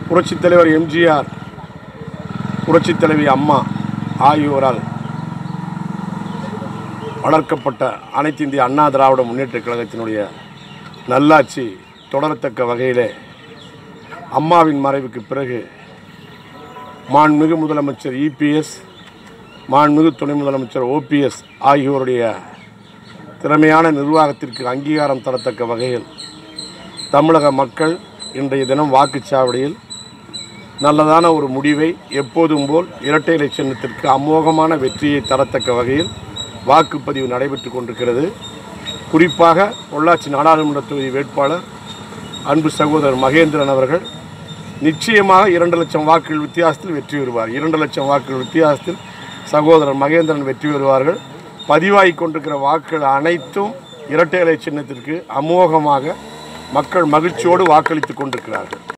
புரட்சித் தலைவர் எம்ஜிஆர் புரட்சித் தலைவி அம்மா ஆகியோரால் வளர்க்கப்பட்ட அனைத்து இந்திய அண்ணா திராவிட முன்னேற்றக் கழகத்தினுடைய நல்லாட்சி தொடரத்தக்க வகையிலே அம்மாவின் மறைவுக்கு பிறகு மாண்புமிகு முதலமைச்சர் இபிஎஸ் மாண்புமிகு துணை முதலமைச்சர் ஓபிஎஸ் ஆகியோருடைய திறமையான நிர்வாகத்திற்கு அங்கீகாரம் தரத்தக்க வகையில் தமிழக மக்கள் இன்றைய தினம் வாக்குச்சாவடியில் நல்லதான ஒரு முடிவை எப்போதும் போல் இரட்டை இலை சின்னத்திற்கு அமோகமான வெற்றியை தரத்தக்க வகையில் வாக்குப்பதிவு நடைபெற்று கொண்டிருக்கிறது குறிப்பாக பொள்ளாச்சி நாடாளுமன்ற தொகுதி வேட்பாளர் அன்பு சகோதரர் மகேந்திரன் அவர்கள் நிச்சயமாக இரண்டு லட்சம் வாக்குகள் வித்தியாசத்தில் வெற்றி பெறுவார் இரண்டு லட்சம் வாக்குகள் வித்தியாசத்தில் சகோதரர் மகேந்திரன் வெற்றி பெறுவார்கள் பதிவாகி கொண்டிருக்கிற வாக்குகள் அனைத்தும் இரட்டை இலை சின்னத்திற்கு அமோகமாக மக்கள் மகிழ்ச்சியோடு வாக்களித்து கொண்டிருக்கிறார்கள்